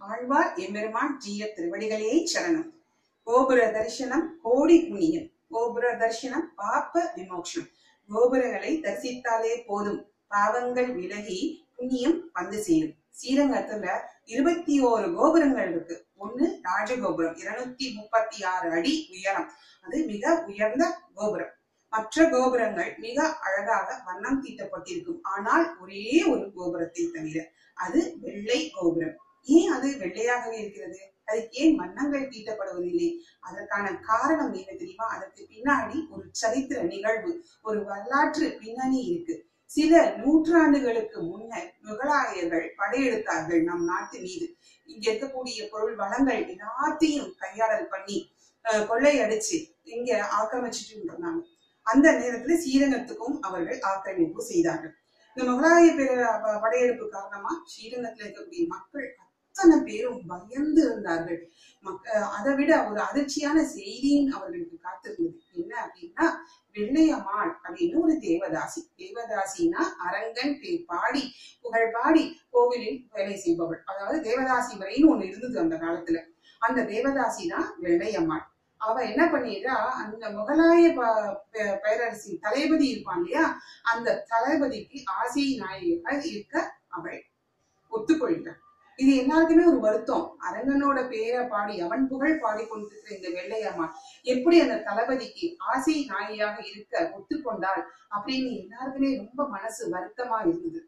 ஆழ்வார் எம்பெருமான் ஜீய திருவடிகளே சரணம் கோபுர தரிசனம் கோடி புண்ணியம் கோபுர தரிசனம் பாப்ப விமோக்ஷம் கோபுரங்களை தரிசித்தாலே போதும் பாவங்கள் விலகி புண்ணியம் வந்து சேரும் ஸ்ரீரங்கத்துல இருபத்தி ஓரு கோபுரங்கள் இருக்கு ஒண்ணு ராஜகோபுரம் இருநூத்தி முப்பத்தி ஆறு அடி உயரம் அது மிக உயர்ந்த கோபுரம் மற்ற கோபுரங்கள் மிக அழகாக வண்ணம் தீட்டப்பட்டிருக்கும் ஆனால் ஒரே ஒரு கோபுரத்தை தவிர அது வெள்ளை கோபுரம் ஏன் அது வெள்ளையாகவே இருக்கிறது அதுக்கு ஏன் வண்ணங்கள் தீட்டப்படுவதில்லை அதற்கான காரணம் என்ன தெரியுமா அதற்கு பின்னாடி ஒரு சரித்திர நிகழ்வு ஒரு வரலாற்று பின்னணி இருக்கு சில நூற்றாண்டுகளுக்கு முன்னர் முகலாயர்கள் படையெடுத்தார்கள் நம் நாட்டு மீது இங்க இருக்கக்கூடிய பொருள் வளங்கள் எல்லாத்தையும் கையாடல் பண்ணி அஹ், கொள்ளையடிச்சு இங்க ஆக்கிரமிச்சுட்டு இருந்தாங்க அந்த நேரத்துல ஸ்ரீரங்கத்துக்கும் அவர்கள் ஆக்கிரமிப்பு செய்தார்கள் இந்த முகலாய பேர ப- படையெடுப்பு காரணமா ஸ்ரீரங்கத்துல இருக்கக்கூடிய மக்கள் அத்தனை பேரும் பயந்து இருந்தார்கள் மக்க அதை விட ஒரு அதிர்ச்சியான செய்தியும் அவர்களுக்கு காத்திருந்தது என்ன அப்படின்னா வெள்ளையம்மாள் அப்படின்னு ஒரு தேவதாசி தேவதாசினா அரங்கன் பேர் பாடி புகழ் பாடி கோவிலில் வேலை செய்பவள் அதாவது தேவதாசி முறைன்னு ஒண்ணு இருந்தது அந்த காலத்துல அந்த தேவதாசி தான் வெள்ளையம்மாள் அவ என்ன பண்ணிடுறா அந்த முகலாய ப- பே- பேரரசின் தளபதி இருப்பான் இல்லையா அந்த தளபதிக்கு ஆசை நாயகியாக இருக்க அவள் ஒத்துக்கொள்கிறாள் இது எல்லாருக்குமே ஒரு வருத்தம் அரங்கனோட பேரை பாடி அவன் புகழ் பாடி கொண்டிருக்கிற இந்த வெள்ளையம்மாள் எப்படி அந்த தளபதிக்கு ஆசை நாயியாக இருக்க ஒத்துக்கொண்டாள் அப்படின்னு எல்லாருக்குமே ரொம்ப மனசு வருத்தமா இருந்தது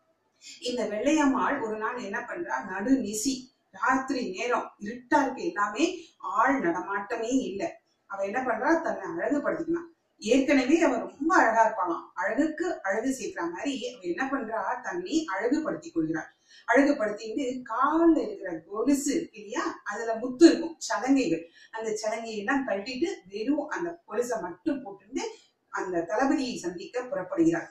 இந்த வெள்ளையம்மாள் ஒரு நாள் என்ன பண்றா நடு நிசி ராத்திரி நேரம் இருட்டா இருக்கு எல்லாமே ஆள் நடமாட்டமே இல்லை அவ என்ன பண்றா தன்னை அழகுபடுத்திக்கலாம் ஏற்கனவே அவ ரொம்ப அழகா இருப்பாளாம் அழகுக்கு அழகு சேர்க்கிற மாதிரி அவ என்ன பண்றா தன்னை அழகுபடுத்திக் கொள்கிறாள் அழகுபடுத்திட்டு கால்ல இருக்கிற கொலுசு இருக்கு இல்லையா அதுல முத்து இருக்கும் சலங்கைகள் அந்த சலங்கையை எல்லாம் கழட்டிட்டு வெறும் அந்த கொலுசை மட்டும் போட்டுட்டு அந்த தளபதியை சந்திக்க புறப்படுகிறார்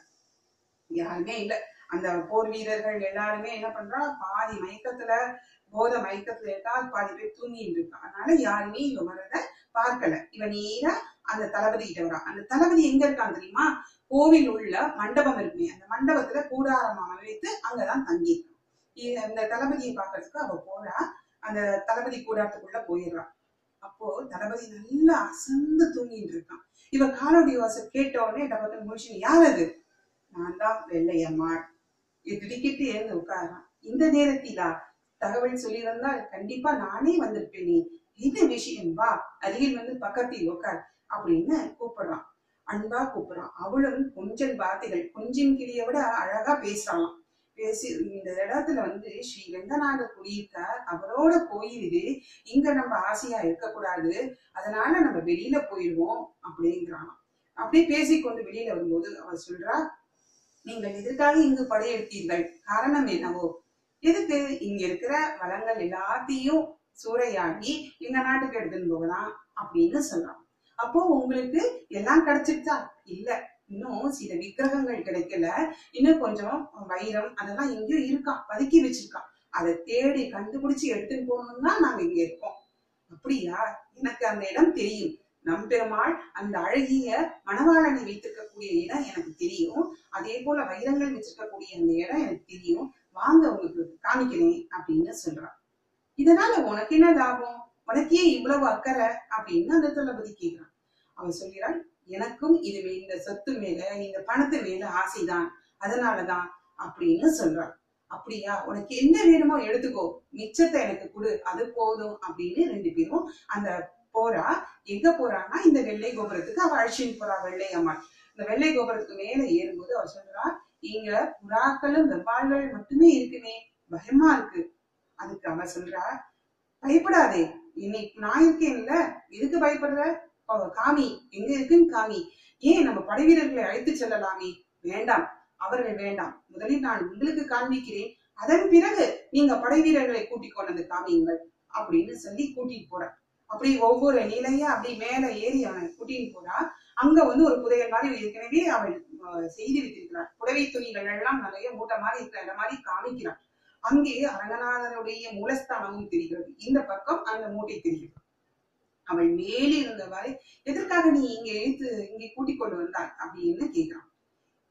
யாருமே இல்ல அந்த போர் வீரர்கள் எல்லாருமே என்ன பண்றா பாதி மயக்கத்துல போத மயக்கத்துல இருக்கா பாதி பேர் தூங்கிட்டு இருக்கா அதனால யாருமே இவ வரத பார்க்கல இவ நேரா அந்த தளபதி கிட்ட வரா அந்த தளபதி எங்க இருக்கான் தெரியுமா கோவில் உள்ள மண்டபம் இருக்குமே அந்த மண்டபத்துல கூடாரம் அமைத்து அங்கதான் தங்கியிருக்கான் இ- அந்த தளபதியை பார்க்கறதுக்கு அவ போறா அந்த தளபதி கூடாரத்துக்குள்ள போயிடுறா அப்போ தளபதி நல்லா அசந்து தூங்கிட்டு இருக்கான் இவ காலோடைய வாசல் கேட்ட உடனே டபக்கு முடிச்சு யார் அது நான் தான் வெள்ளையம்மாள் திடுக்கிட்டு எழுந்து உட்காரான் இந்த நேரத்திலா தகவல் சொல்லியிருந்தால் கண்டிப்பா நானே வந்திருப்பேனே என்ன விஷயம் வா அருகில் வந்து பக்கத்தில் உட்கார் அப்படின்னு கூப்பிடுறான் அன்பா கூப்பிடுறான் அவளும் கொஞ்சம் வார்த்தைகள் கொஞ்சம் கிளிய விட அழகா பேசுறாளாம் பேசி இந்த இடத்துல வந்து ஸ்ரீ ரங்கநாதர் குடியிருக்கார் அவரோட கோயில் இது இங்க நம்ம ஆசையா இருக்கக்கூடாது அதனால நம்ம வெளியில போயிடுவோம் அப்படிங்கிறானாம் அப்படியே பேசிக்கொண்டு வெளியில வரும்போது அவ சொல்றா நீங்கள் எதற்காக இங்கு படையெடுத்தீர்கள் காரணம் என்னவோ எதுக்கு இங்க இருக்கிற வளங்கள் எல்லாத்தையும் சூறையாடி எங்க நாட்டுக்கு எடுத்துன்னு போகலாம் அப்படின்னு சொல்றான் அப்போ உங்களுக்கு எல்லாம் கிடைச்சிருச்சா இல்ல இன்னும் சில விக்கிரகங்கள் கிடைக்கல இன்னும் கொஞ்சம் வைரம் அதெல்லாம் எங்கேயும் இருக்கான் பதுக்கி வச்சிருக்கான் அதை தேடி கண்டுபிடிச்சு எடுத்துன்னு போகணும்னா நாங்க இங்க இருக்கோம் அப்படியா எனக்கு அந்த இடம் தெரியும் நம்பெருமாள் அந்த அழகிய மணவாளனை வைத்திருக்கக்கூடிய இடம் எனக்கு தெரியும் அதே போல வைரங்கள் வச்சிருக்கக்கூடிய அந்த இடம் எனக்கு தெரியும் வாங்க உங்களுக்கு காமிக்கிறேன் அப்படின்னு சொல்றான் இதனால உனக்கு என்ன லாபம் உனக்கே இவ்வளவு அக்கறை அப்படின்னு அந்த தளபதி கேட்கிறான் அவன் சொல்கிறாள் எனக்கும் இது மே- இந்த சொத்து மேல இந்த பணத்து மேல ஆசைதான் அதனாலதான் அப்படின்னு சொல்றான் அப்படியா உனக்கு என்ன வேணுமோ எடுத்துக்கோ மிச்சத்தை எனக்கு கொடு அது போதும் அப்படின்னு ரெண்டு பேரும் அந்த போறா எங்க போறான்னா இந்த வெள்ளை கோபுரத்துக்கு அவ அழைச்சின்னு போறா வெள்ளை அம்மாள் இந்த வெள்ளை கோபுரத்துக்கு மேல ஏறும்போது அவ சொல்றா இங்க புறாக்களும் வெவ்வாள்கள் மட்டுமே இருக்குமே பயமா இருக்கு அதுக்கு அவ சொல்றா பயப்படாதே இன்னைக்கு நான் இருக்கேன்ல எதுக்கு பயப்படுற அவ காமி எங்க இருக்குன்னு காமி ஏன் நம்ம படை வீரர்களை அழைத்து செல்லலாமே வேண்டாம் அவர்கள் வேண்டாம் முதலில் நான் உங்களுக்கு காண்பிக்கிறேன் அதன் பிறகு நீங்க படை வீரர்களை கூட்டிக் கொண்டு வந்து காமியுங்கள் அப்படின்னு சொல்லி கூட்டிட்டு போற அப்படி ஒவ்வொரு நிலையா அப்படி மேல ஏறி அவனை கூட்டிட்டு போறா அங்க வந்து ஒரு புதையல் மாதிரி ஏற்கனவே அவள் அஹ், செய்து வைத்திருக்கிறாள் புடவை துணிகள் எல்லாம் நிறைய மூட்டை மாதிரி இருக்கிற இந்த மாதிரி காமிக்கிறாள் அங்கே அரங்கநாதனுடைய மூலஸ்தானமும் தெரிகிறது இந்த பக்கம் அந்த மூட்டை தெரிகிறது அவள் மேலே இருந்தவாறு எதற்காக நீ இங்க எழுத்து இங்கே கூட்டிக் கொண்டு வந்தாய் அப்படின்னு கேட்கிறான்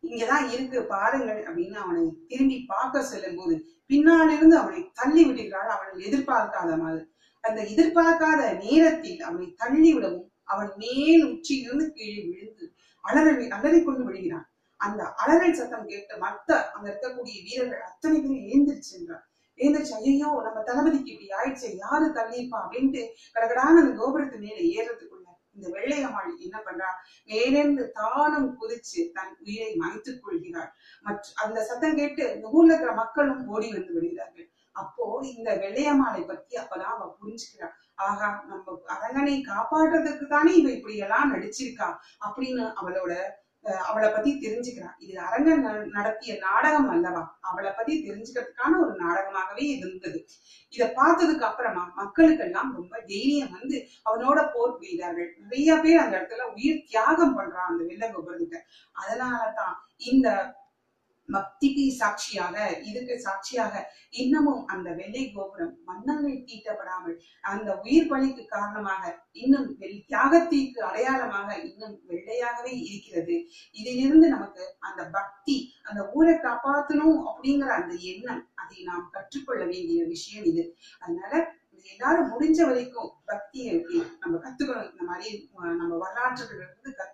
இங்கதான் இருக்கு பாருங்கள் அப்படின்னு அவனை திரும்பி பார்க்க சொல்லும் போது பின்னாலிருந்து அவனை தள்ளி விடுகிறாள் அவன் எதிர்பார்க்காத மாதிரி அந்த எதிர்பார்க்காத நேரத்தில் அவனை தள்ளி விடவும் அவன் மேல் உச்சியிலிருந்து கீழே விழுந்து அலறி அலறிக்கொண்டு விழுகிறான் அந்த அலறல் சத்தம் கேட்டு மத்த அங்க இருக்கக்கூடிய வீரர்கள் அத்தனை பேரும் எழுந்திருச்சு என்றார் எழுந்திருச்சு ஐயோ நம்ம தளபதிக்கு இப்படி ஆயிடுச்சு யாரு தள்ளிப்பா அப்படின்ட்டு கடகடான அந்த கோபுரத்து மேல ஏறதுக்குள்ள இந்த வெள்ளையம்மாள் என்ன பண்றா மேலிருந்து தானும் குதிச்சு தன் உயிரை மாய்த்துக் கொள்கிறாள் மற்ற அந்த சத்தம் கேட்டு இந்த ஊர்ல இருக்கிற மக்களும் ஓடி வந்து விடுகிறார்கள் அப்போ இந்த வெள்ளையம்மாளை பத்தி அப்பதான் அவ புரிஞ்சுக்கிறா ஆகா நம்ம அரங்கனை காப்பாற்றுறதுக்கு தானே இவ இப்படி எல்லாம் நடிச்சிருக்கா அப்படின்னு அவளோட அஹ், அவளை பத்தி தெரிஞ்சுக்கிறா இது அரங்கன் ந- நடத்திய நாடகம் அல்லவா அவளை பத்தி தெரிஞ்சுக்கிறதுக்கான ஒரு நாடகமாகவே இருந்தது இத பார்த்ததுக்கு அப்புறமா மக்களுக்கெல்லாம் ரொம்ப தைரியம் வந்து அவனோட போர் புரிகிறார்கள் நிறைய பேர் அந்த இடத்துல உயிர் தியாகம் பண்றான் அந்த வெள்ள கோபுரத்துக்கு அதனாலதான் இந்த பக்திக்கு சாட்சியாக இதுக்கு சாட்சியாக இன்னமும் அந்த வெள்ளை கோபுரம் வண்ணங்கள் தீட்டப்படாமல் அந்த உயிர் பலிக்கு காரணமாக இன்னும் வெள் தியாகத்திற்கு அடையாளமாக இன்னும் வெள்ளையாகவே இருக்கிறது இதிலிருந்து நமக்கு அந்த பக்தி அந்த ஊரை காப்பாற்றணும் அப்படிங்கிற அந்த எண்ணம் அதை நாம் கற்றுக்கொள்ள வேண்டிய விஷயம் இது அதனால எல்லாரும் முடிஞ்ச வரைக்கும் பக்தியை எப்படி நம்ம கத்துக்கணும் இந்த மாதிரி அஹ், நம்ம வரலாற்றுகள் இருந்து கத்து